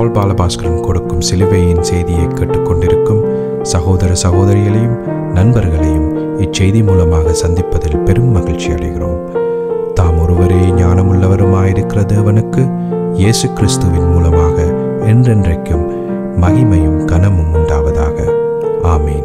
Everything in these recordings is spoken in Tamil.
பால் பாலபாஸ்கரன் கொடுக்கும் சிலுவையின் செய்தியை கேட்டுக்கொண்டிருக்கும் சகோதர சகோதரிகளையும் நண்பர்களையும் இச்செய்தி மூலமாக சந்திப்பதில் பெரும் மகிழ்ச்சி அடைகிறோம் தாம் ஒருவரே ஞானமுள்ளவருமாயிருக்கிற தேவனுக்கு இயேசு கிறிஸ்துவின் மூலமாக என்றென்றைக்கும் மகிமையும் கனமும் உண்டாவதாக ஆமீன்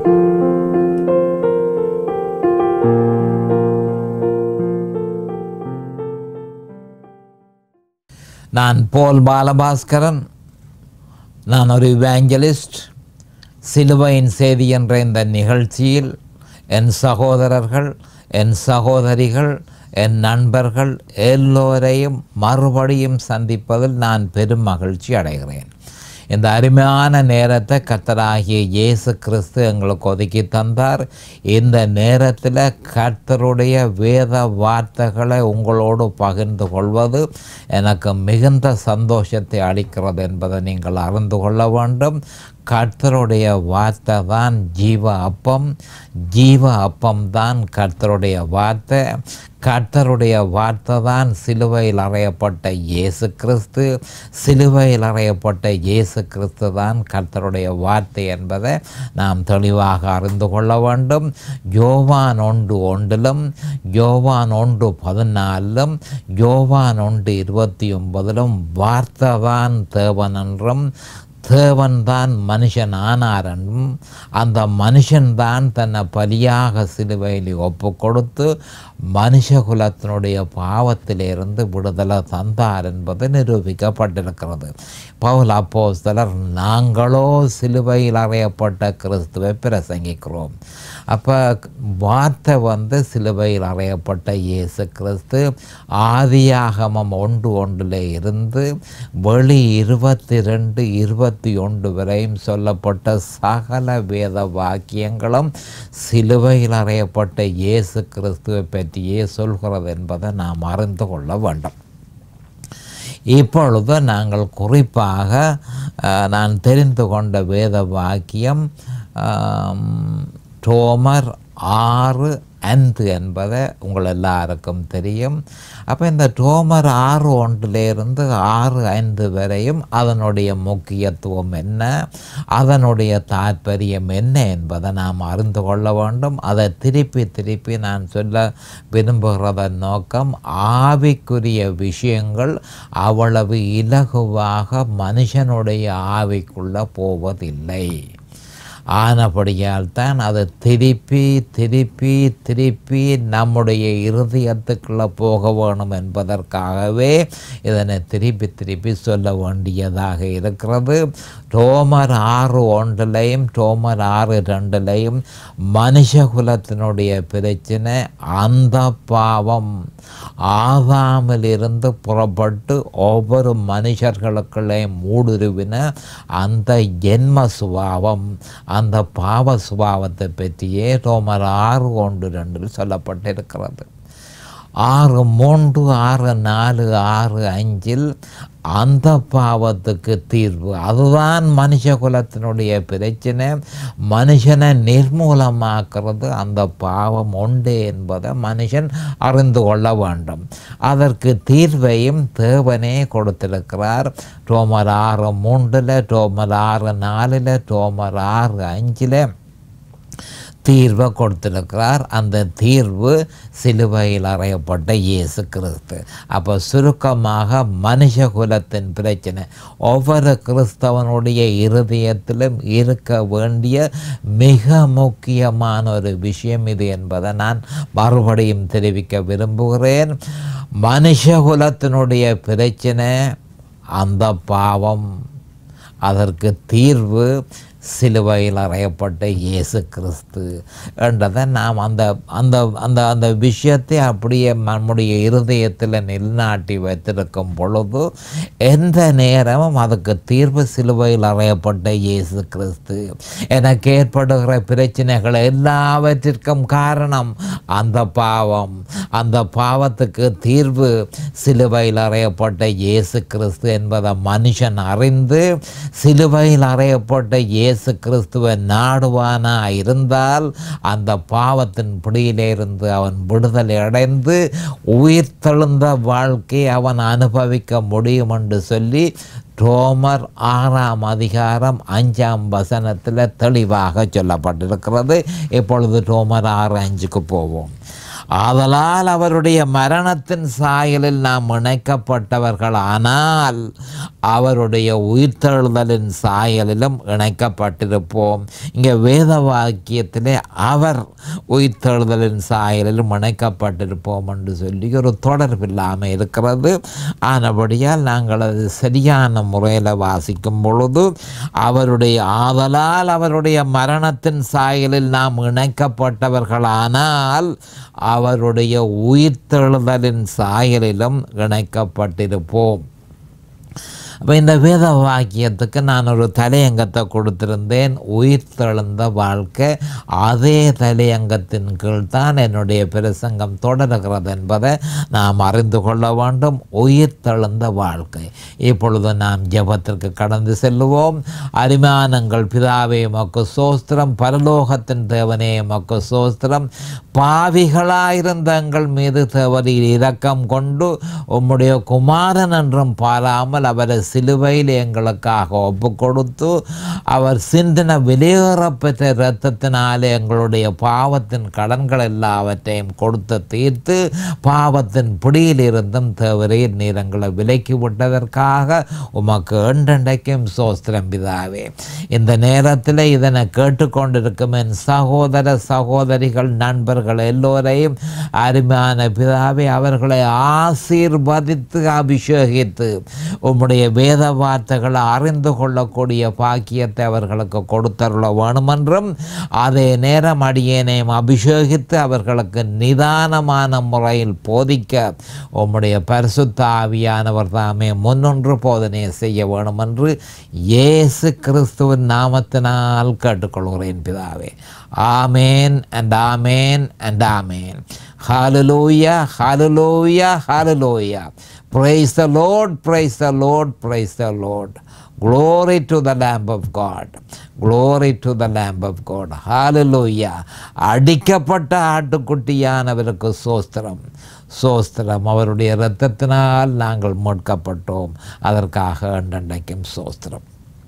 நான் போல் பாலபாஸ்கரன் நான் ஒரு இவாஞ்சலிஸ்ட் சிலுவையின் செய்தி என்ற இந்த நிகழ்ச்சியில் என் சகோதரர்கள் என் சகோதரிகள் என் நண்பர்கள் எல்லோரையும் மறுபடியும் சந்திப்பதில் நான் பெரும் மகிழ்ச்சி அடைகிறேன் இந்த அருமையான நேரத்தை கர்த்தராகிய இயேசு கிறிஸ்து எங்களுக்கு ஒதுக்கி தந்தார் இந்த நேரத்தில் கர்த்தருடைய வேத வார்த்தைகளை உங்களோடு பகிர்ந்து கொள்வது எனக்கு மிகுந்த சந்தோஷத்தை அளிக்கிறது என்பதை நீங்கள் அறிந்து கொள்ள வேண்டும் கர்த்தருடைய வார்த்தை தான் ஜீவ அப்பம் ஜீவ அப்பம் தான் கர்த்தருடைய வார்த்தை கர்த்தருடைய வார்த்தை தான் சிலுவையில் அறையப்பட்ட இயேசு கிறிஸ்து சிலுவையில் அறையப்பட்ட இயேசு கிறிஸ்து தான் கர்த்தருடைய வார்த்தை என்பதை நாம் தெளிவாக அறிந்து கொள்ள வேண்டும் யோவான் ஒன்று ஒன்றிலும் யோவான் ஒன்று பதினாலிலும் யோவான் ஒன்று இருபத்தி ஒன்பதிலும் வார்த்தை தான் தேவன் என்றும் தேவன்தான் மனுஷன் ஆனார் என்றும் அந்த மனுஷன்தான் தன்னை பலியாக சிலுவையில் ஒப்பு கொடுத்து மனுஷகுலத்தினுடைய பாவத்திலிருந்து விடுதலை தந்தார் என்பது நிரூபிக்கப்பட்டிருக்கிறது பவுல் அப்போஸ்தலர் நாங்களோ சிலுவையில் அறையப்பட்ட கிறிஸ்துவை பிரசங்கிக்கிறோம் அப்போ வார்த்தை வந்து சிலுவையில் அறையப்பட்ட இயேசு கிறிஸ்து ஆதியாகமம் ஒன்று ஒன்றில் இருந்து வெளி இருபத்தி ரெண்டு இருபத்தி ஒன்று வரையும் சொல்லப்பட்ட சகல வேத வாக்கியங்களும் சிலுவையில் அறையப்பட்ட இயேசு கிறிஸ்துவை பற்றியே சொல்கிறது என்பதை நாம் அறிந்து கொள்ள வேண்டும் இப்பொழுது நாங்கள் குறிப்பாக அஹ், நான் தெரிந்து கொண்ட வேத வாக்கியம் ஆம், ரோமர் ஆறு அந்து என்பதை உங்கள் எல்லாருக்கும் தெரியும் அப்போ இந்த ரோமர் ஆறு ஒன்றிலிருந்து ஆறு ஐந்து வரையும் அதனுடைய முக்கியத்துவம் என்ன அதனுடைய தாற்பயம் என்ன என்பதை நாம் அறிந்து கொள்ள வேண்டும் அதை திருப்பி திருப்பி நான் சொல்ல விரும்புகிறதன் நோக்கம் ஆவிக்குரிய விஷயங்கள் அவ்வளவு இலகுவாக மனுஷனுடைய ஆவிக்குள்ளே போவதில்லை ஆனபடியால் தான் அது திருப்பி திருப்பி திருப்பி நம்முடைய இருதயத்துக்குள்ளே போக வேணும் என்பதற்காகவே இதனை திருப்பி திருப்பி சொல்ல வேண்டியதாக இருக்கிறது ரோமர் ஆறு ஒன்றிலையும் ரோமர் ஆறு ரெண்டுலையும் மனுஷகுலத்தினுடைய பிரச்சனை அந்த பாவம் ஆதாமிலிருந்து புறப்பட்டு ஒவ்வொரு மனுஷர்களுக்குள்ளேயும் ஊடுருவின அந்த ஜென்ம சுபாவம் அந்த பாவ சுபாவத்தை பற்றியே ரோமர் ஆறு ஒன்று ரெண்டில் சொல்லப்பட்டிருக்கிறது ஆறு மூன்று ஆறு நாலு ஆறு அஞ்சில் அந்த பாவத்துக்கு தீர்வு அதுதான் மனுஷ குலத்தினுடைய பிரச்சனை மனுஷனை நிர்மூலமாக்குறது அந்த பாவம் உண்டு என்பதை மனுஷன் அறிந்து கொள்ள வேண்டும் அதற்கு தீர்வையும் தேவனே கொடுத்திருக்கிறார் ரோமர் ஆறு மூன்றில் ரோமர் ஆறு நாலில் ரோமர் ஆறு அஞ்சில் தீர்வை கொடுத்திருக்கிறார் அந்த தீர்வு சிலுவையில் அறையப்பட்ட இயேசு கிறிஸ்து அப்போ சுருக்கமாக மனுஷ குலத்தின் பிரச்சனை ஒவ்வொரு கிறிஸ்தவனுடைய இருதயத்திலும் இருக்க வேண்டிய மிக முக்கியமான ஒரு விஷயம் இது என்பதை நான் மறுபடியும் தெரிவிக்க விரும்புகிறேன் மனுஷ குலத்தினுடைய பிரச்சனை அந்த பாவம் அதற்கு தீர்வு சிலுவையில் அறையப்பட்ட இயேசு கிறிஸ்து என்றதை நாம் அந்த அந்த அந்த அந்த விஷயத்தை அப்படியே நம்முடைய இருதயத்தில் நிலைநாட்டி வைத்திருக்கும் பொழுது எந்த நேரமும் அதுக்கு தீர்வு சிலுவையில் அறையப்பட்ட இயேசு கிறிஸ்து எனக்கு ஏற்படுகிற பிரச்சனைகள் எல்லாவற்றிற்கும் காரணம் அந்த பாவம் அந்த பாவத்துக்கு தீர்வு சிலுவையில் அறையப்பட்ட இயேசு கிறிஸ்து என்பதை மனுஷன் அறிந்து சிலுவையில் அறையப்பட்ட இயேசு கிறிஸ்துவை நாடுவானா இருந்தால் அந்த பாவத்தின் பிடியிலிருந்து அவன் விடுதலை அடைந்து உயிர் தெழுந்த வாழ்க்கை அவன் அனுபவிக்க முடியும் என்று சொல்லி ரோமர் ஆறாம் அதிகாரம் அஞ்சாம் வசனத்தில் தெளிவாக சொல்லப்பட்டிருக்கிறது இப்பொழுது ரோமர் ஆறு அஞ்சுக்கு போவோம் ஆதலால் அவருடைய மரணத்தின் சாயலில் நாம் இணைக்கப்பட்டவர்கள் ஆனால் அவருடைய உயிர்த்தெழுதலின் சாயலிலும் இணைக்கப்பட்டிருப்போம் இங்கே வேத வாக்கியத்திலே அவர் உயிர்த்தெழுதலின் சாயலிலும் இணைக்கப்பட்டிருப்போம் என்று சொல்லி ஒரு தொடர்பில்லாமல் இருக்கிறது ஆனபடியால் நாங்கள் அது சரியான முறையில் வாசிக்கும் பொழுது அவருடைய ஆதலால் அவருடைய மரணத்தின் சாயலில் நாம் இணைக்கப்பட்டவர்களானால் அவருடைய உயிர்த்தெழுதலின் சாயலிலும் இணைக்கப்பட்டிருப்போம் அப்போ இந்த வேத வாக்கியத்துக்கு நான் ஒரு தலையங்கத்தை கொடுத்திருந்தேன் உயிர் தெழுந்த வாழ்க்கை அதே தலையங்கத்தின் கீழ் தான் என்னுடைய பிரசங்கம் தொடர்கிறது என்பதை நாம் அறிந்து கொள்ள வேண்டும் உயிர் தெழுந்த வாழ்க்கை இப்பொழுது நாம் ஜெபத்திற்கு கடந்து செல்லுவோம் அரிமானங்கள் பிதாவே மக்கு சோஸ்திரம் பரலோகத்தின் தேவனே மக்கு சோஸ்திரம் பாவிகளாயிருந்த எங்கள் மீது தேவரில் இரக்கம் கொண்டு உம்முடைய குமாரன் என்றும் பாராமல் அவரை சிலுவையில் எங்களுக்காக ஒப்பு கொடுத்து அவர் சிந்தின வெளியேறப்பெற்ற இரத்தத்தினாலே எங்களுடைய பாவத்தின் கடன்கள் எல்லாவற்றையும் கொடுத்து தீர்த்து பாவத்தின் பிடியிலிருந்தும் தேவரீர் நீர் எங்களை விலக்கி விட்டதற்காக உமக்கு என்றென்றைக்கும் சோஸ்திரம் பிதாவே இந்த நேரத்தில் இதனை கேட்டுக்கொண்டிருக்கும் என் சகோதர சகோதரிகள் நண்பர்கள் எல்லோரையும் அருமையான பிதாவே அவர்களை ஆசீர்வதித்து அபிஷேகித்து உம்முடைய வேத வார்த்தைகளை அறிந்து கொள்ளக்கூடிய பாக்கியத்தை அவர்களுக்கு கொடுத்தருள வேணுமென்றும் அதே நேரம் அடியேனையும் அபிஷேகித்து அவர்களுக்கு நிதானமான முறையில் போதிக்க உம்முடைய பரிசுத்த ஆவியானவர் தாமே முன்னொன்று போதனை செய்ய வேணுமென்று இயேசு கிறிஸ்துவின் நாமத்தினால் கேட்டுக்கொள்கிறேன் பிதாவே amen and amen and amen ஹalleluya ஹalleluya ஹalleluya praise the lord praise the lord praise the lord glory to the lamb of god glory to the lamb of god hallelujah அடிக்கப்பட்ட ஆட்டுக்குட்டியானவருக்கு சோஸ்திரம் சோஸ்திரம் அவருடைய இரத்தத்தினால் நாங்கள் மீட்கப்பட்டோம் அதற்காக அண்டண்டைக்கும் சோஸ்திரம்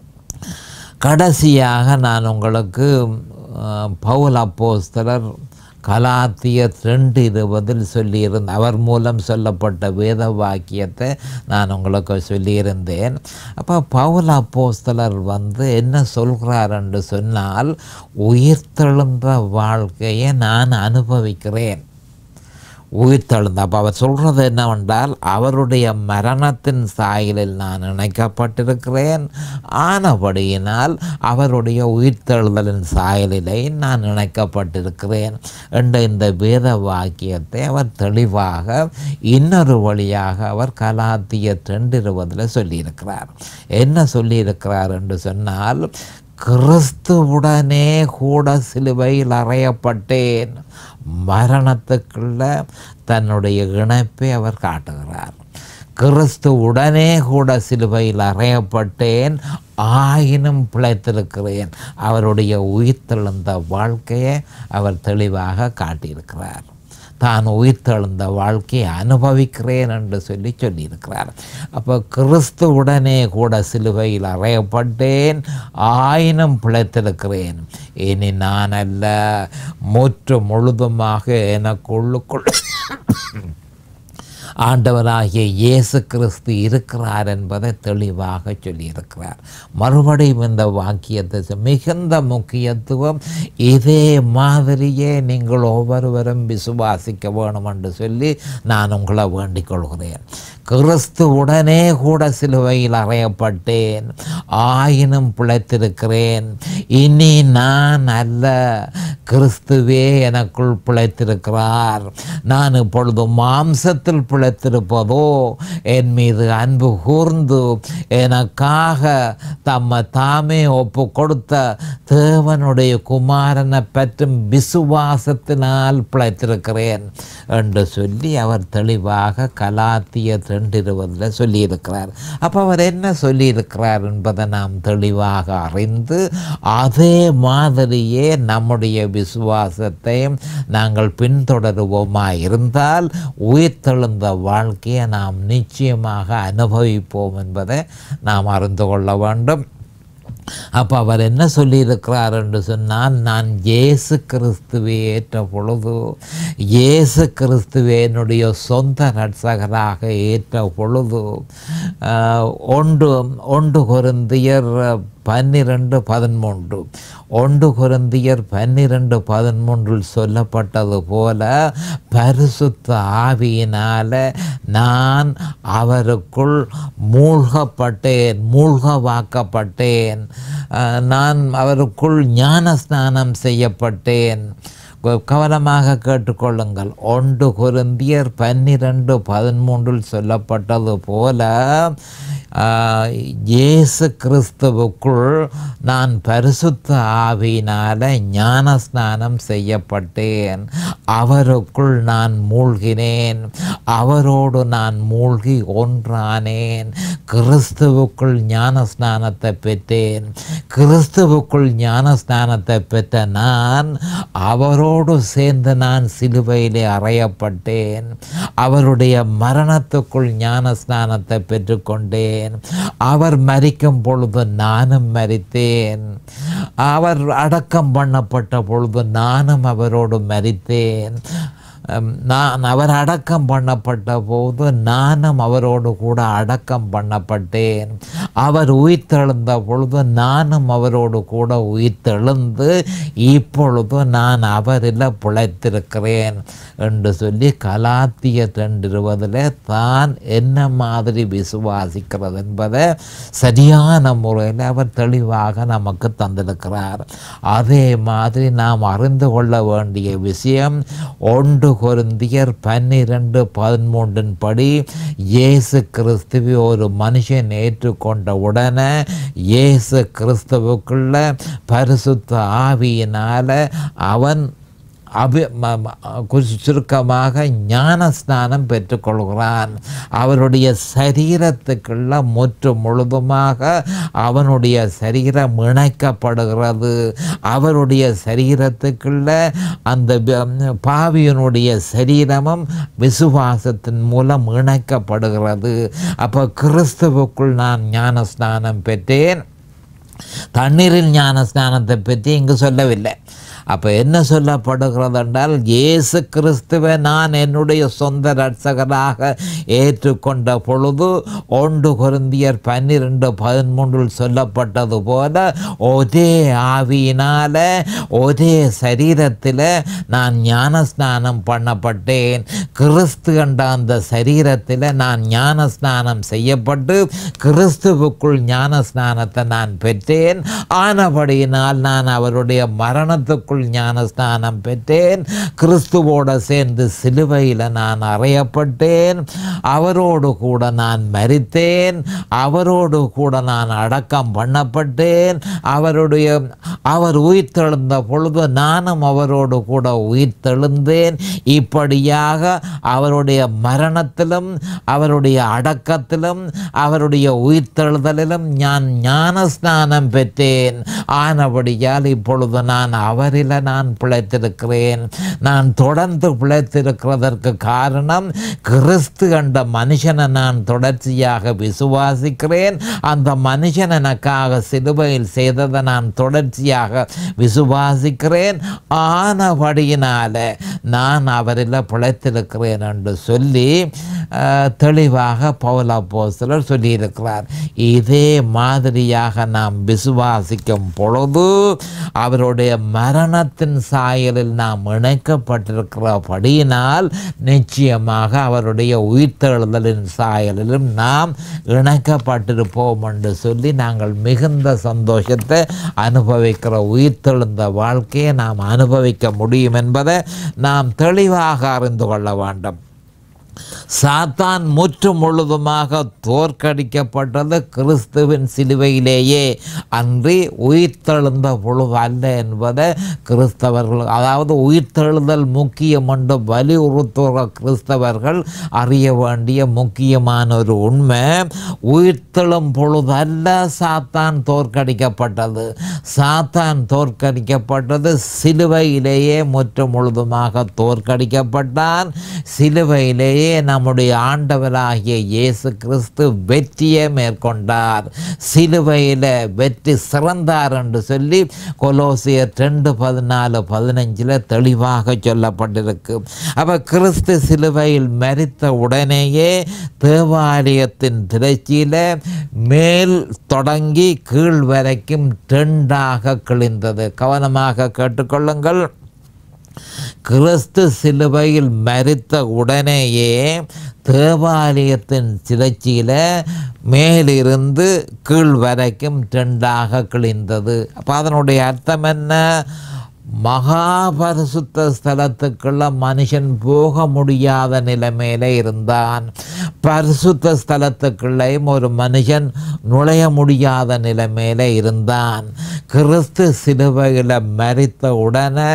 கடைசியாக நான் உங்களுக்கு அஹ், பவுல் அப்போஸ்தலர் கலாத்திய ரெண்டு இருபதில் சொல்லியிருந்த அவர் மூலம் சொல்லப்பட்ட வேத வாக்கியத்தை நான் உங்களுக்கு சொல்லியிருந்தேன் அப்போ பவுல் அப்போஸ்தலர் வந்து என்ன சொல்கிறார் என்று சொன்னால் உயிர்த்தெழுந்த வாழ்க்கையை நான் அனுபவிக்கிறேன் உயிர்த்தெழுந்த அப்போ அவர் சொல்கிறது என்னவென்றால் அவருடைய மரணத்தின் சாயலில் நான் இணைக்கப்பட்டிருக்கிறேன் ஆனபடியினால் அவருடைய உயிர்த்தெழுதலின் சாயலிலே நான் இணைக்கப்பட்டிருக்கிறேன் என்ற இந்த வேத வாக்கியத்தை அவர் தெளிவாக இன்னொரு வழியாக அவர் கலாத்திய ரெண்டு இருபதில் சொல்லியிருக்கிறார் என்ன சொல்லியிருக்கிறார் என்று சொன்னால் கிறிஸ்துவுடனே கூட சிலுவையில் அறையப்பட்டேன் மரணத்துக்குள்ள தன்னுடைய இணைப்பை அவர் காட்டுகிறார் கிறிஸ்து உடனே கூட சிலுவையில் அறையப்பட்டேன் ஆயினும் பிழைத்திருக்கிறேன் அவருடைய உயிர்த்தெழுந்த வாழ்க்கையை அவர் தெளிவாக காட்டியிருக்கிறார் தான் உயிர்த்தெழுந்த வாழ்க்கையை அனுபவிக்கிறேன் என்று சொல்லி சொல்லியிருக்கிறார் அப்போ கிறிஸ்துவுடனே கூட சிலுவையில் அறையப்பட்டேன் ஆயினும் பிழைத்திருக்கிறேன் இனி நான் அல்ல முற்று முழுதுமாக எனக்குள்ளுக்குள் ஆண்டவராகிய இயேசு கிறிஸ்து இருக்கிறார் என்பதை தெளிவாக சொல்லியிருக்கிறார் மறுபடியும் இந்த வாக்கியத்தை சொ- மிகுந்த முக்கியத்துவம் இதே மாதிரியே நீங்கள் ஒவ்வொருவரும் விசுவாசிக்க வேணும் என்று சொல்லி நான் உங்களை வேண்டிக் கொள்கிறேன் கிறிஸ்து உடனே கூட சிலுவையில் அறையப்பட்டேன் ஆயினும் பிழைத்திருக்கிறேன் இனி நான் அல்ல கிறிஸ்துவே எனக்குள் பிழைத்திருக்கிறார் நான் இப்பொழுது மாம்சத்தில் பிழைத்திருப்பதோ என் மீது அன்பு கூர்ந்து எனக்காக தம்மை தாமே ஒப்பு கொடுத்த தேவனுடைய குமாரனை பற்றும் விசுவாசத்தினால் பிழைத்திருக்கிறேன் என்று சொல்லி அவர் தெளிவாக கலாத்திய ரெண்டு இருபதில் சொல்லியிருக்கிறார் அப்போ அவர் என்ன சொல்லியிருக்கிறார் என்பதை நாம் தெளிவாக அறிந்து அதே மாதிரியே நம்முடைய விசுவாசத்தை நாங்கள் பின்தொடருவோமா இருந்தால் உயிர்த்தெழுந்த வாழ்க்கையை நாம் நிச்சயமாக அனுபவிப்போம் என்பதை நாம் அறிந்து கொள்ள வேண்டும் அப்போ அவர் என்ன சொல்லியிருக்கிறார் என்று சொன்னால் நான் இயேசு கிறிஸ்துவை ஏற்ற பொழுது இயேசு கிறிஸ்துவை என்னுடைய சொந்த ரட்சகராக ஏற்ற பொழுது ஆஹ், ஒன்று ஒன்று குருந்தியர் பன்னிரண்டு பதிமூன்று ஒன்று குருந்தியர் பன்னிரண்டு பதிமூன்றில் சொல்லப்பட்டது போல பரிசுத்த ஆவியினால நான் அவருக்குள் மூழ்கப்பட்டேன் மூழ்கவாக்கப்பட்டேன் அஹ், நான் அவருக்குள் ஞான ஸ்நானம் செய்யப்பட்டேன் க- கவனமாக கேட்டுக்கொள்ளுங்கள் ஒன்று குருந்தியர் பன்னிரண்டு பதிமூன்றில் சொல்லப்பட்டது போல ஆஹ், இயேசு கிறிஸ்துவுக்குள் நான் பரிசுத்த ஆவியினால ஞான ஸ்நானம் செய்யப்பட்டேன் அவருக்குள் நான் மூழ்கினேன் அவரோடு நான் மூழ்கி ஒன்றானேன் கிறிஸ்துவுக்குள் ஞான ஸ்நானத்தை பெற்றேன் கிறிஸ்துவுக்குள் ஞான ஸ்நானத்தை பெற்ற நான் அவரோடு சேர்ந்து நான் சிலுவையிலே அறையப்பட்டேன் அவருடைய மரணத்துக்குள் ஞான ஸ்நானத்தை பெற்றுக்கொண்டேன் அவர் மரிக்கும் பொழுது நானும் மரித்தேன் அவர் அடக்கம் பண்ணப்பட்ட பொழுது நானும் அவரோடு மரித்தேன் அம், நான் அவர் அடக்கம் பண்ணப்பட்ட போது நானும் அவரோடு கூட அடக்கம் பண்ணப்பட்டேன் அவர் உயிர்த்தெழுந்த பொழுது நானும் அவரோடு கூட உயிர்த்தெழுந்து இப்பொழுது நான் அவரில் பிழைத்திருக்கிறேன் என்று சொல்லி கலாத்திய ரெண்டு இருபதில் தான் என்ன மாதிரி விசுவாசிக்கிறது என்பதை சரியான முறையில் அவர் தெளிவாக நமக்கு தந்திருக்கிறார் அதே மாதிரி நாம் அறிந்து கொள்ள வேண்டிய விஷயம் ஒன்று கொருந்தியர் பன்னிரண்டு பதிமூன்றின் படி இயேசு கிறிஸ்துவை ஒரு மனுஷன் ஏற்றுக்கொண்ட உடனே இயேசு கிறிஸ்துவுக்குள்ள பரிசுத்த ஆவியினால அவன் அபி ம- ம- குறி- சுருக்கமாக ஞான ஸ்நானம் பெற்றுக்கொள்கிறான் அவருடைய சரீரத்துக்குள்ள முற்று முழுதுமாக அவனுடைய சரீரம் இணைக்கப்படுகிறது அவருடைய சரீரத்துக்குள்ள அந்த வி- பாவியனுடைய சரீரமும் விசுவாசத்தின் மூலம் இணைக்கப்படுகிறது அப்போ கிறிஸ்துவுக்குள் நான் ஞான ஸ்நானம் பெற்றேன் தண்ணீரில் ஞான ஸ்நானத்தை பற்றி இங்கு சொல்லவில்லை அப்போ என்ன சொல்லப்படுகிறது என்றால் இயேசு கிறிஸ்துவை நான் என்னுடைய சொந்த ரட்சகராக ஏற்றுக்கொண்ட பொழுது ஒன்று குருந்தியர் பன்னிரெண்டு பதிமூன்றில் சொல்லப்பட்டது போல ஒரே ஆவியினால ஒரே சரீரத்தில் நான் ஞான ஸ்நானம் பண்ணப்பட்டேன் கிறிஸ்து என்ற அந்த சரீரத்தில் நான் ஞான ஸ்நானம் செய்யப்பட்டு கிறிஸ்துவுக்குள் ஞான ஸ்நானத்தை நான் பெற்றேன் ஆனபடியினால் நான் அவருடைய மரணத்துக்குள் ஞான ஸ்நானம் பெற்றேன் கிறிஸ்துவோட சேர்ந்து சிலுவையில் நான் அறையப்பட்டேன் அவரோடு கூட நான் மரித்தேன் அவரோடு கூட நான் அடக்கம் பண்ணப்பட்டேன் அவருடைய அவர் உயிர்த்தெழுந்த பொழுது நானும் அவரோடு கூட உயிர்த்தெழுந்தேன் இப்படியாக அவருடைய மரணத்திலும் அவருடைய அடக்கத்திலும் அவருடைய உயிர்த்தெழுதலிலும் நான் ஞான ஸ்நானம் பெற்றேன் ஆனபடியால் இப்பொழுது நான் அவரில் நான் பிழைத்திருக்கிறேன் நான் தொடர்ந்து பிழைத்திருக்கிறதற்கு காரணம் கிறிஸ்து என்ற மனுஷனை நான் தொடர்ச்சியாக விசுவாசிக்கிறேன் அந்த மனுஷன் எனக்காக சிலுவையில் செய்ததை நான் தொடர்ச்சியாக விசுவாசிக்கிறேன் ஆனபடியினால நான் அவரில் பிழைத்திருக்கிறேன் என்று சொல்லி அஹ், தெளிவாக பவுல போஸ்தலர் சொல்லியிருக்கிறார் இதே மாதிரியாக நாம் விசுவாசிக்கும் பொழுது அவருடைய மரணத்தின் சாயலில் நாம் இணைக்கப்பட்டிருக்கிறபடியினால் நிச்சயமாக அவருடைய உயிர்த்தெழுதலின் சாயலிலும் நாம் இணைக்கப்பட்டிருப்போம் என்று சொல்லி நாங்கள் மிகுந்த சந்தோஷத்தை அனுபவிக்கிற உயிர்த்தெழுந்த வாழ்க்கையை நாம் அனுபவிக்க முடியும் என்பதை நாம் தெளிவாக அறிந்து கொள்ள வேண்டும் சாத்தான் முற்று முழுதுமாக தோற்கடிக்கப்பட்டது கிறிஸ்துவின் சிலுவையிலேயே அன்றி உயிர்த்தெழுந்த பொழுது அல்ல என்பதை கிறிஸ்தவர்கள் அதாவது உயிர்த்தெழுதல் முக்கியம் என்று வலியுறுத்துகிற கிறிஸ்தவர்கள் அறிய வேண்டிய முக்கியமான ஒரு உண்மை உயிர்த்தெழும் பொழுது அல்ல சாத்தான் தோற்கடிக்கப்பட்டது சாத்தான் தோற்கடிக்கப்பட்டது சிலுவையிலேயே முற்று முழுதுமாக தோற்கடிக்கப்பட்டான் சிலுவையிலேயே நம்முடைய ஆண்டவராகிய இயேசு கிறிஸ்து வெற்றியை மேற்கொண்டார் சிலுவையில் வெற்றி சிறந்தார் என்று சொல்லி கொலோசியர் ரெண்டு பதினாலு பதினஞ்சில் தெளிவாக சொல்லப்பட்டிருக்கு அப்போ கிறிஸ்து சிலுவையில் மரித்த உடனேயே தேவாலயத்தின் திரைச்சியில் மேல் தொடங்கி கீழ் வரைக்கும் ரெண்டாக கிழிந்தது கவனமாக கேட்டுக்கொள்ளுங்கள் கிறிஸ்து சிலுவையில் மரித்த உடனேயே தேவாலயத்தின் சிதைச்சியில் மேலிருந்து கீழ் வரைக்கும் ரெண்டாக கிழிந்தது அப்போ அதனுடைய அர்த்தம் என்ன மகாபரிசுத்த ஸ்தலத்துக்குள்ள மனுஷன் போக முடியாத நிலைமையில இருந்தான் பரிசுத்த ஸ்தலத்துக்குள்ளேயும் ஒரு மனுஷன் நுழைய முடியாத நிலைமையில இருந்தான் கிறிஸ்து சிலுவையில் மரித்த உடனே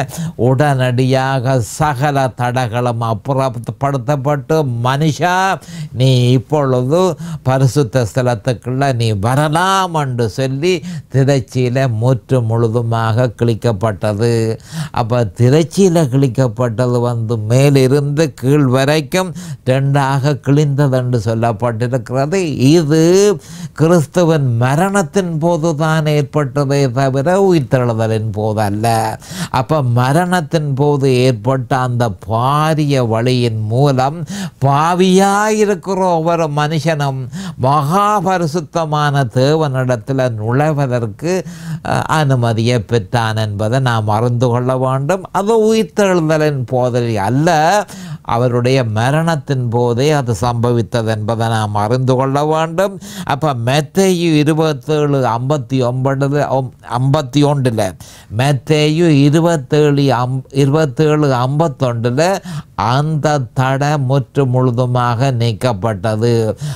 உடனடியாக சகல தடகளும் அப்புறப்படுத்தப்பட்டு மனுஷா நீ இப்பொழுது பரிசுத்த ஸ்தலத்துக்குள்ள நீ வரலாம் என்று சொல்லி திரைச்சியில் முற்று முழுதுமாக கிழிக்கப்பட்டது அப்போ திரைச்சியில் கிழிக்கப்பட்டது வந்து மேலிருந்து கீழ் வரைக்கும் ரெண்டாக கிழிந்தது என்று சொல்லப்பட்டிருக்கிறது இது கிறிஸ்துவன் மரணத்தின் போது தான் ஏற்பட்டதே தவிர உயிர்த்தெழுதலின் போது அல்ல அப்போ மரணத்தின் போது ஏற்பட்ட அந்த பாரிய வழியின் மூலம் பாவியாயிருக்கிற ஒவ்வொரு மனுஷனும் மகாபரிசுத்தமான தேவனிடத்தில் நுழைவதற்கு அஹ், அனுமதியை பெற்றான் என்பதை நாம் அறிந்து கொள்ள வேண்டும் அது உயிர்த்தெழுதலின் போதில் அல்ல அவருடைய மரணத்தின் போதே அது சம்பவித்தது என்பதை நாம் அறிந்து கொள்ள வேண்டும் அப்போ மெத்தையு இருபத்தேழு ஐம்பத்தி ஒன்பது ஐம்பத்தி ஒன்றில் மெத்தையு இருபத்தேழு அம் இருபத்தேழு ஐம்பத்தொண்டில் அந்த தடை முற்று முழுதுமாக நீக்கப்பட்டது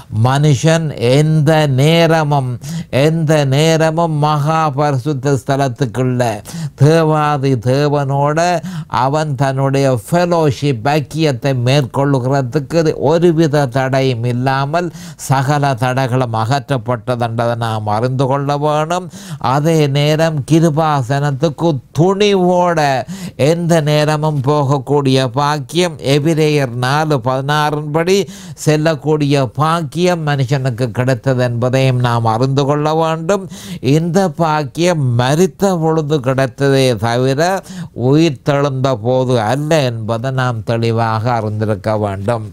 மனுஷன் எந்த நேரமும் எந்த நேரமும் மகா பரிசுத்த ஸ்தலத்துக்குள்ள தேவாதி தேவனோட அவன் தன்னுடைய ஃபெலோஷிப் ஐக்கியத்தை மேற்கொள்ளுகிறதுக்கு ஒருவித தடையும் இல்லாமல் சகல தடைகளும் அகற்றப்பட்டதென்றதை நாம் அறிந்து கொள்ள வேணும் அதே நேரம் கிருபாசனத்துக்கு துணிவோட எந்த நேரமும் போகக்கூடிய பாக்கியம் எபிரேயர் நாலு பதினாறின்படி செல்லக்கூடிய பாக்கியம் மனுஷனுக்கு கிடைத்தது என்பதையும் நாம் அறிந்து கொள்ள வேண்டும் இந்த பாக்கியம் மரித்த பொழுது கிடைத்ததே தவிர உயிர் தெழுந்த போது அல்ல என்பதை நாம் தெளிவாக அறிந்திருக்க வேண்டும்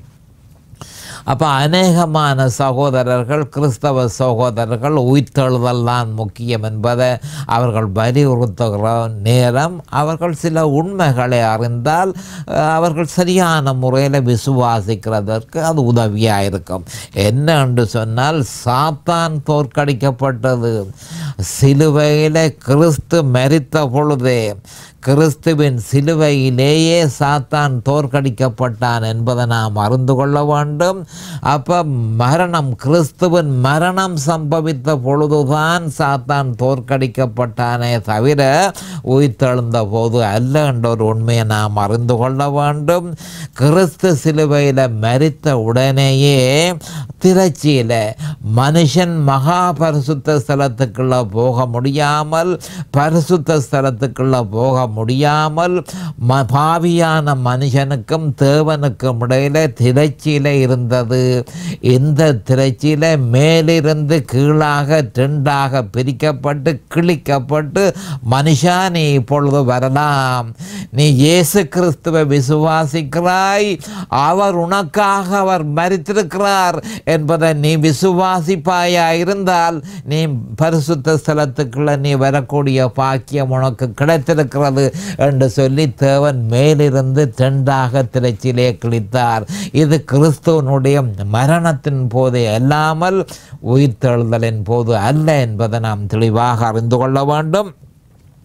அப்போ அநேகமான சகோதரர்கள் கிறிஸ்தவ சகோதரர்கள் உயிர்த்தெழுதல் தான் முக்கியம் என்பதை அவர்கள் வலியுறுத்துகிற நேரம் அவர்கள் சில உண்மைகளை அறிந்தால் அஹ், அவர்கள் சரியான முறையில் விசுவாசிக்கிறதற்கு அது உதவியாக இருக்கும் என்ன என்று சொன்னால் சாத்தான் தோற்கடிக்கப்பட்டது சிலுவையில் கிறிஸ்து மரித்த பொழுதே கிறிஸ்துவின் சிலுவையிலேயே சாத்தான் தோற்கடிக்கப்பட்டான் என்பதை நாம் அறிந்து கொள்ள வேண்டும் அப்போ மரணம் கிறிஸ்துவின் மரணம் சம்பவித்த பொழுதுதான் சாத்தான் தோற்கடிக்கப்பட்டானே தவிர உயிர்த்தெழுந்த போது அல்ல என்ற ஒரு உண்மையை நாம் அறிந்து கொள்ள வேண்டும் கிறிஸ்து சிலுவையில் மரித்த உடனேயே திரச்சியில் மனுஷன் மகா பரிசுத்த ஸ்தலத்துக்குள்ள போக முடியாமல் பரிசுத்த ஸ்தலத்துக்குள்ள போக முடியாமல் ம பாவியான மனுஷனுக்கும் தேவனுக்கும் இடையில திரைச்சியில் இருந்தது இந்த திரைச்சியில் மேலிருந்து கீழாக ரெண்டாக பிரிக்கப்பட்டு கிழிக்கப்பட்டு மனுஷா நீ இப்பொழுது வரலாம் நீ இயேசு கிறிஸ்துவை விசுவாசிக்கிறாய் அவர் உனக்காக அவர் மரித்திருக்கிறார் என்பதை நீ விசுவாசிப்பாயா இருந்தால் நீ பரிசுத்த ஸ்தலத்துக்குள்ள நீ வரக்கூடிய பாக்கியம் உனக்கு கிடைத்திருக்கிறது என்று சொல்லி தேவன் மேலிருந்து தெண்டாக திரைச்சிலே கிழித்தார் இது கிறிஸ்துவனுடைய மரணத்தின் போதே அல்லாமல் உயிர்த்தெழுதலின் போது அல்ல என்பதை நாம் தெளிவாக அறிந்து கொள்ள வேண்டும்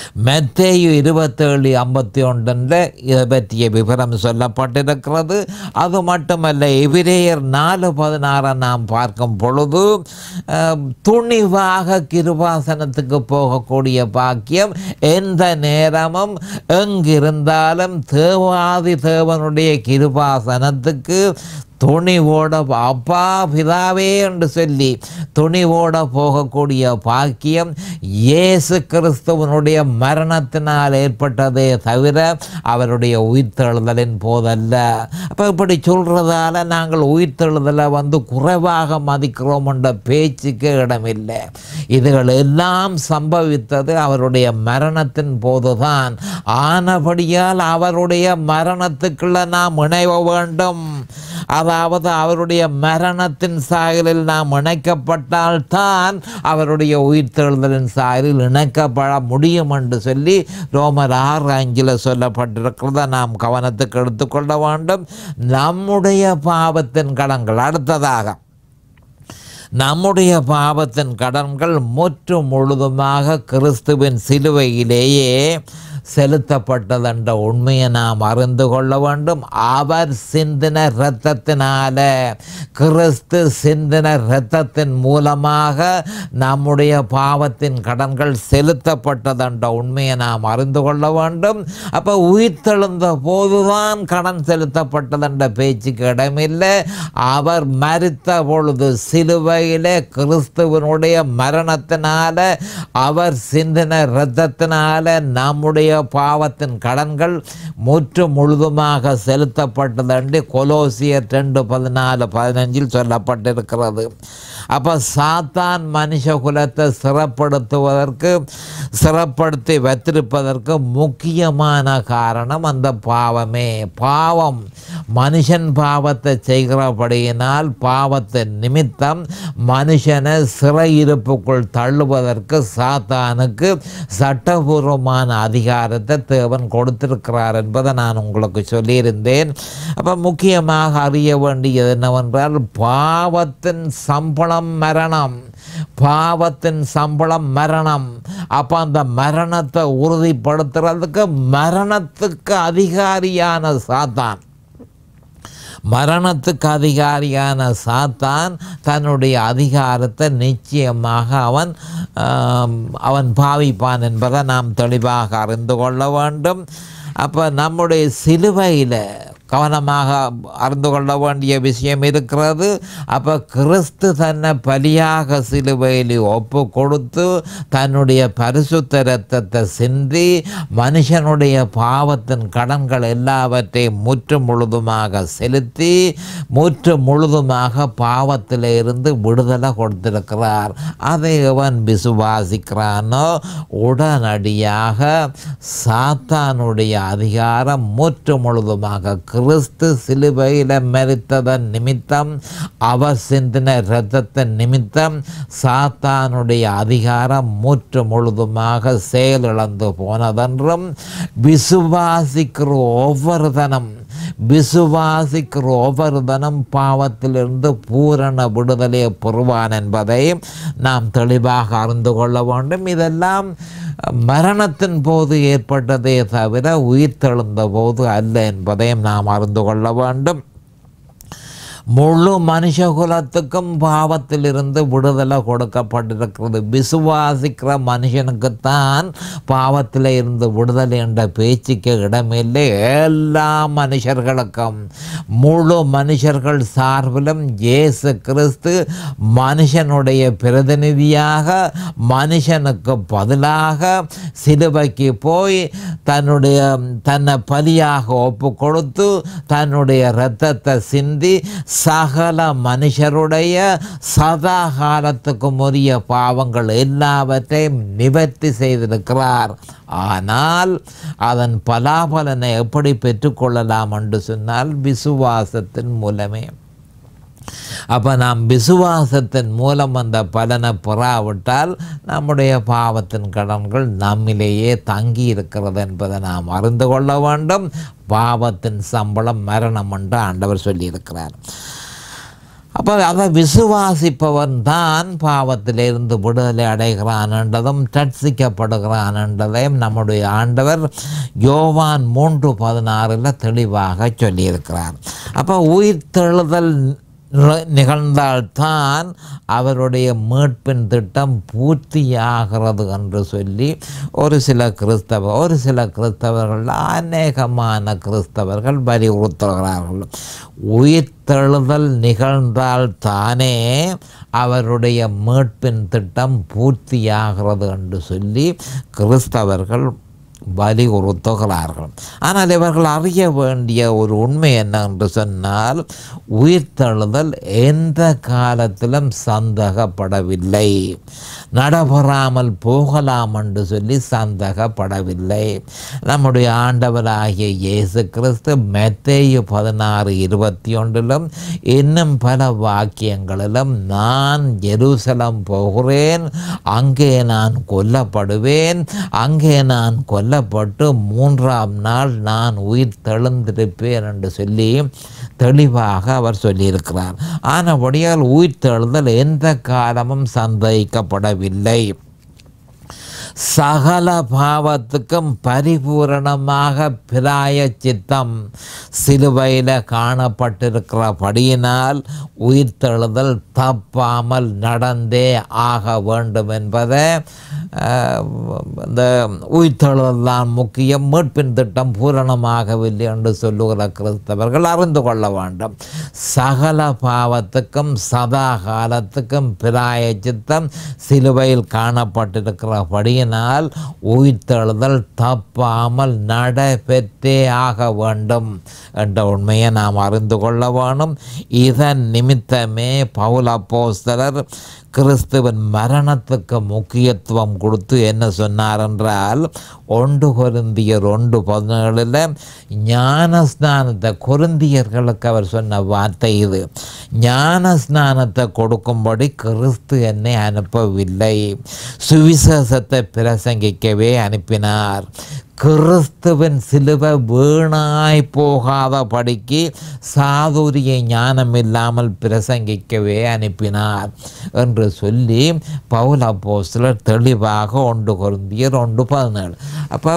மெத்தேயு இருபத்தேழு ஐம்பத்தி ஒன்றில் இதை பற்றிய விவரம் சொல்லப்பட்டிருக்கிறது அது மட்டுமல்ல எபிரேயர் நாலு பதினாறை நாம் பார்க்கும் பொழுது அஹ், துணிவாக கிருபாசனத்துக்கு போகக்கூடிய பாக்கியம் எந்த நேரமும் எங்கிருந்தாலும் தேவாதி தேவனுடைய கிருபாசனத்துக்கு துணிவோட அப்பா பிதாவே என்று சொல்லி துணிவோட போகக்கூடிய பாக்கியம் இயேசு கிறிஸ்துவனுடைய மரணத்தினால் ஏற்பட்டதே தவிர அவருடைய உயிர்த்தெழுதலின் போதல்ல அப்போ இப்படி சொல்கிறதால நாங்கள் உயிர்த்தெழுதலை வந்து குறைவாக மதிக்கிறோம் என்ற பேச்சுக்கு இடமில்லை இதுகள் எல்லாம் சம்பவித்தது அவருடைய மரணத்தின் போதுதான் ஆனபடியால் அவருடைய மரணத்துக்குள்ள நாம் இணைவ வேண்டும் அதாவது அவருடைய மரணத்தின் சாயலில் நாம் இணைக்கப்பட்டால் தான் அவருடைய உயிர்த்தெழுதலின் சாயலில் இணைக்கப்பட முடியும் என்று சொல்லி ரோமர் ஆறு அஞ்சில் சொல்லப்பட்டிருக்கிறத நாம் கவனத்துக்கு எடுத்துக்கொள்ள வேண்டும் நம்முடைய பாவத்தின் கடன்கள் அடுத்ததாக நம்முடைய பாவத்தின் கடன்கள் முற்று முழுதுமாக கிறிஸ்துவின் சிலுவையிலேயே செலுத்தப்பட்டதென்ற உண்மையை நாம் அறிந்து கொள்ள வேண்டும் அவர் சிந்தின இரத்தத்தினால கிறிஸ்து சிந்தின இரத்தத்தின் மூலமாக நம்முடைய பாவத்தின் கடன்கள் செலுத்தப்பட்டதென்ற உண்மையை நாம் அறிந்து கொள்ள வேண்டும் அப்போ உயிர்த்தெழுந்த போதுதான் கடன் செலுத்தப்பட்டதென்ற பேச்சுக்கு இடமில்லை அவர் மரித்த பொழுது சிலுவையிலே கிறிஸ்துவனுடைய மரணத்தினால அவர் சிந்தின இரத்தத்தினால நம்முடைய பாவத்தின் கடன்கள் முற்று முழுதுமாக செலுத்தப்பட்டதண்டு கொலோசியர் ரெண்டு பதினாலு பதினஞ்சில் சொல்லப்பட்டிருக்கிறது அப்போ சாத்தான் மனுஷ குலத்தை சிறப்படுத்துவதற்கு சிறப்படுத்தி வைத்திருப்பதற்கு முக்கியமான காரணம் அந்த பாவமே பாவம் மனுஷன் பாவத்தை செய்கிறபடியினால் பாவத்தின் நிமித்தம் மனுஷனை சிறையிருப்புக்குள் தள்ளுவதற்கு சாத்தானுக்கு சட்டபூர்வமான அதிகாரத்தை தேவன் கொடுத்திருக்கிறார் என்பதை நான் உங்களுக்கு சொல்லியிருந்தேன் அப்போ முக்கியமாக அறிய வேண்டியது என்னவென்றால் பாவத்தின் சம்பளம் மரணம் பாவத்தின் சம்பளம் மரணம் அப்போ அந்த மரணத்தை உறுதிப்படுத்துறதுக்கு மரணத்துக்கு அதிகாரியான சாத்தான் மரணத்துக்கு அதிகாரியான சாத்தான் தன்னுடைய அதிகாரத்தை நிச்சயமாக அவன் ஆம், அவன் பாவிப்பான் என்பதை நாம் தெளிவாக அறிந்து கொள்ள வேண்டும் அப்போ நம்முடைய சிலுவையில் கவனமாக அறிந்து கொள்ள வேண்டிய விஷயம் இருக்கிறது அப்போ கிறிஸ்து தன்னை பலியாக சிலுவையில் ஒப்பு கொடுத்து தன்னுடைய பரிசுத்த இரத்தத்தை சிந்தி மனுஷனுடைய பாவத்தின் கடன்கள் எல்லாவற்றையும் முற்று முழுதுமாக செலுத்தி முற்று முழுதுமாக பாவத்தில் இருந்து விடுதலை கொடுத்திருக்கிறார் அதை அவன் விசுவாசிக்கிறானோ உடனடியாக சாத்தானுடைய அதிகாரம் முற்று முழுதுமாக கிறிஸ்து சிலுவையில் மரித்ததன் நிமித்தம் அவர் சிந்தின இரத்தத்தின் நிமித்தம் சாத்தானுடைய அதிகாரம் முற்று முழுதுமாக செயலிழந்து போனதென்றும் விசுவாசிக்கிற ஒவ்வொரு தனம் விசுவாசிக்கிற ஒவ்வொரு தனம் பாவத்திலிருந்து பூரண விடுதலையை பெறுவான் என்பதை நாம் தெளிவாக அறிந்து கொள்ள வேண்டும் இதெல்லாம் மரணத்தின் போது ஏற்பட்டதே தவிர உயிர்த்தெழுந்த போது அல்ல என்பதையும் நாம் அறிந்து கொள்ள வேண்டும் முழு மனுஷகுலத்துக்கும் பாவத்திலிருந்து விடுதலை கொடுக்கப்பட்டிருக்கிறது விசுவாசிக்கிற மனுஷனுக்குத்தான் பாவத்தில் இருந்து விடுதலை என்ற பேச்சுக்கு இடமில்லை எல்லா மனுஷர்களுக்கும் முழு மனுஷர்கள் சார்பிலும் இயேசு கிறிஸ்து மனுஷனுடைய பிரதிநிதியாக மனுஷனுக்கு பதிலாக சிலுவைக்கு போய் தன்னுடைய தன்னை பலியாக ஒப்பு கொடுத்து தன்னுடைய இரத்தத்தை சிந்தி சகல மனுஷருடைய சதா காலத்துக்கும் உரிய பாவங்கள் எல்லாவற்றையும் நிவர்த்தி செய்திருக்கிறார் ஆனால் அதன் பலாபலனை எப்படி பெற்றுக்கொள்ளலாம் என்று சொன்னால் விசுவாசத்தின் மூலமே அப்போ நாம் விசுவாசத்தின் மூலம் அந்த பலனை பெறாவிட்டால் நம்முடைய பாவத்தின் கடன்கள் நம்மிலேயே தங்கி இருக்கிறது என்பதை நாம் அறிந்து கொள்ள வேண்டும் பாவத்தின் சம்பளம் மரணம் என்று ஆண்டவர் சொல்லியிருக்கிறார் அப்போ அதை விசுவாசிப்பவன் தான் பாவத்திலிருந்து விடுதலை அடைகிறான் என்றதும் ரட்சிக்கப்படுகிறான் என்றதையும் நம்முடைய ஆண்டவர் யோவான் மூன்று பதினாறில் தெளிவாக சொல்லியிருக்கிறார் அப்போ உயிர்த்தெழுதல் நிக- நிகழ்ந்தால்தான் அவருடைய மீட்பின் திட்டம் பூர்த்தியாகிறது என்று சொல்லி ஒரு சில கிறிஸ்தவ ஒரு சில கிறிஸ்தவர்கள் அநேகமான கிறிஸ்தவர்கள் வலியுறுத்துகிறார்கள் உயிர்த்தெழுதல் நிகழ்ந்தால் தானே அவருடைய மீட்பின் திட்டம் பூர்த்தியாகிறது என்று சொல்லி கிறிஸ்தவர்கள் வலியுறுத்துகிறார்கள் ஆனால் இவர்கள் அறிய வேண்டிய ஒரு உண்மை என்ன என்று சொன்னால் உயிர்த்தெழுதல் எந்த காலத்திலும் சந்தகப்படவில்லை நடைபெறாமல் போகலாம் என்று சொல்லி சந்தகப்படவில்லை நம்முடைய ஆண்டவராகிய இயேசு கிறிஸ்து மெத்தேயு பதினாறு இருபத்தி ஒன்றிலும் இன்னும் பல வாக்கியங்களிலும் நான் எருசலம் போகிறேன் அங்கே நான் கொல்லப்படுவேன் அங்கே நான் கொல்லப்பட்டு மூன்றாம் நாள் நான் உயிர் தெழுந்திருப்பேன் என்று சொல்லி தெளிவாக அவர் சொல்லியிருக்கிறார் ஆனபடியால் உயிர் தெழுதல் எந்த காலமும் சந்தேகிக்கப்படவில்லை சகல பாவத்துக்கும் பரிபூரணமாக பிராய சித்தம் சிலுவையில் காணப்பட்டிருக்கிறபடியினால் உயிர்த்தெழுதல் தப்பாமல் நடந்தே ஆக வேண்டும் என்பதை அஹ், இந்த உயிர்த்தெழுதல் தான் முக்கியம் மீட்பின் திட்டம் பூரணமாகவில்லை என்று சொல்லுகிற கிறிஸ்தவர்கள் அறிந்து கொள்ள வேண்டும் சகல பாவத்துக்கும் சதா காலத்துக்கும் பிராய சித்தம் சிலுவையில் காணப்பட்டிருக்கிறபடியினால் உயிர்த்தெழுதல் தப்பாமல் நடைபெற்றே ஆக வேண்டும் என்ற உண்மையை நாம் அறிந்து கொள்ள வேணும் இதன் நிமித்தமே பவுல் அப்போஸ்தலர் கிறிஸ்துவின் மரணத்துக்கு முக்கியத்துவம் கொடுத்து என்ன சொன்னார் என்றால் ஒன்று கொருந்தியர் ஒன்று பதினேழில் ஞான ஸ்நானத்தை கொருந்தியர்களுக்கு அவர் சொன்ன வார்த்தை இது ஞான ஸ்நானத்தை கொடுக்கும்படி கிறிஸ்து என்னை அனுப்பவில்லை சுவிசேஷத்தை பிரசங்கிக்கவே அனுப்பினார் கிறிஸ்துவின் சிலுவை வீணாய் போகாதபடிக்கு சாதுரிய ஞானம் இல்லாமல் பிரசங்கிக்கவே அனுப்பினார் என்று சொல்லி பவுல் அப்போஸ்தலர் தெளிவாக ஒன்று கொருந்தியர் ஒன்று பதினேழு அப்போ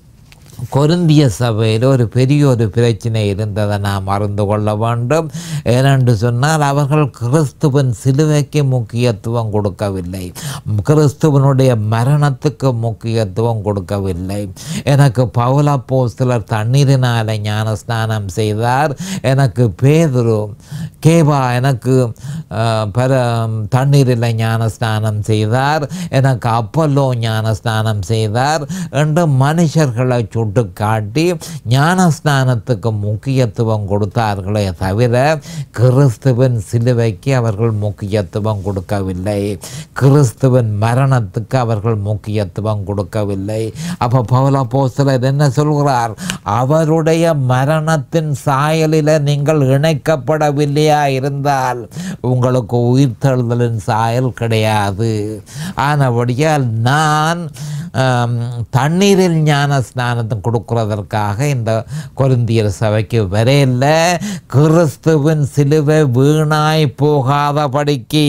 கொருந்திய சபையில் ஒரு பெரிய ஒரு பிரச்சனை இருந்ததை நாம் அறிந்து கொள்ள வேண்டும் ஏனென்று சொன்னால் அவர்கள் கிறிஸ்துவின் சிலுவைக்கு முக்கியத்துவம் கொடுக்கவில்லை கிறிஸ்துவனுடைய மரணத்துக்கு முக்கியத்துவம் கொடுக்கவில்லை எனக்கு பவுல போஸ்தலர் தண்ணீரினால் ஞான ஸ்நானம் செய்தார் எனக்கு பேதுரு கேபா எனக்கு அஹ், பர தண்ணீரில் ஞான ஸ்நானம் செய்தார் எனக்கு அப்பல்லோ ஞான ஸ்நானம் செய்தார் என்று மனுஷர்களை சுட்டு காட்டி ஞான ஸ்நானத்துக்கு முக்கியத்துவம் கொடுத்தார்களே தவிர கிறிஸ்துவின் சிலுவைக்கு அவர்கள் முக்கியத்துவம் கொடுக்கவில்லை கிறிஸ்துவின் மரணத்துக்கு அவர்கள் முக்கியத்துவம் கொடுக்கவில்லை அப்போ பவுல போஸ்தலர் என்ன சொல்கிறார் அவருடைய மரணத்தின் சாயலில் நீங்கள் இணைக்கப்படவில்லையா இருந்தால் உங்களுக்கு உயிர்த்தெழுதலின் சாயல் கிடையாது ஆனபடியால் நான் ஆம், தண்ணீரில் ஞான ஸ்நானத்தை கொடுக்கிறதற்காக இந்த கொருந்தியர் சபைக்கு வரையில் கிறிஸ்துவின் சிலுவை வீணாய் போகாதபடிக்கு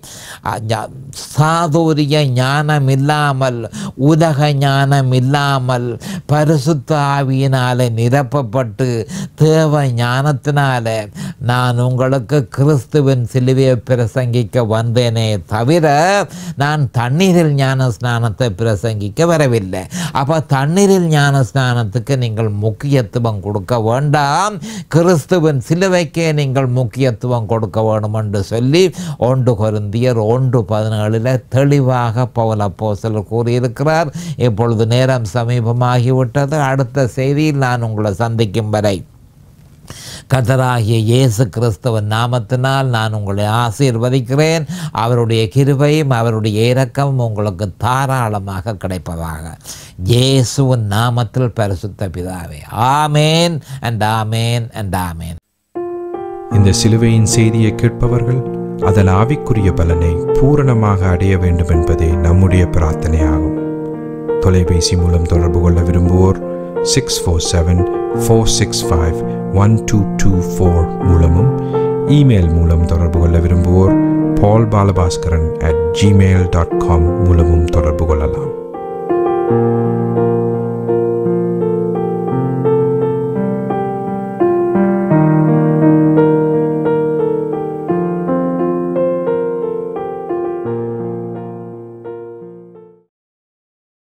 அ, ஞா- சாதுரிய ஞானம் இல்லாமல் உலக ஞானம் இல்லாமல் பரிசுத்த ஆவியினாலே நிரப்பப்பட்டு தேவ ஞானத்தினால நான் உங்களுக்கு கிறிஸ்துவின் சிலுவையை பிரசங்கிக்க வந்தேனே தவிர நான் தண்ணீரில் ஞான ஸ்நானத்தை பிரசங்கிக்க வரவில்லை அப்போ தண்ணீரில் ஞான ஸ்நானத்துக்கு நீங்கள் முக்கியத்துவம் கொடுக்க வேண்டாம் கிறிஸ்துவின் சிலுவைக்கே நீங்கள் முக்கியத்துவம் கொடுக்க வேண்டும் என்று சொல்லி ஒன்று கொருந்தியர் ஒன்று பதினேழில் தெளிவாக பவுல் அப்போஸ்தலர் கூறியிருக்கிறார் இப்பொழுது நேரம் சமீபமாகிவிட்டது அடுத்த செய்தியில் நான் உங்களை சந்திக்கும் வரை கர்த்தராகிய இயேசு கிறிஸ்துவின் நாமத்தினால் நான் உங்களை ஆசீர்வதிக்கிறேன் அவருடைய கிருபையும் அவருடைய இரக்கமும் உங்களுக்கு தாராளமாக கிடைப்பதாக இயேசுவின் நாமத்தில் பரிசுத்த பிதாவே ஆமேன் அண்ட் ஆமேன் அண்ட் ஆமேன் இந்த சிலுவையின் செய்தியை கேட்பவர்கள் அதன் ஆவிக்குரிய பலனை பூரணமாக அடைய வேண்டும் என்பதே நம்முடைய பிரார்த்தனையாகும் தொலைபேசி மூலம் தொடர்பு கொள்ள விரும்புவோர் six four seven four six five one two two four மூலமும் இமெயில் மூலம் தொடர்பு கொள்ள விரும்புவோர் Paul Balabhaskaran at Gmail dot com மூலமும் தொடர்பு கொள்ளலாம்